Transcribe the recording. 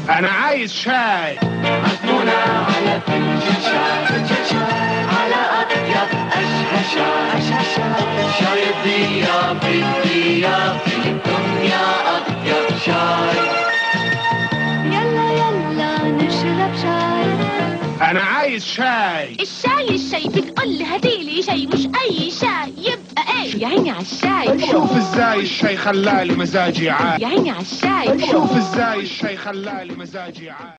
انا عايز شاي عزمونا على فنجان شاي فنجان شاي على أطيب أشهى شاي أشهى شاي شاي الضيافة الضيافة الدنيا أطيب شاي يلا يلا نشرب شاي انا عايز شاي الشاي الشاي بتقول هديلي شاي مش اي شاي يبقى ايه يا عيني على الشاي شوف ازاي الشاي خلالي مزاجي عال يا عيني على الشاي شوف ازاي الشاي خلالي مزاجي عال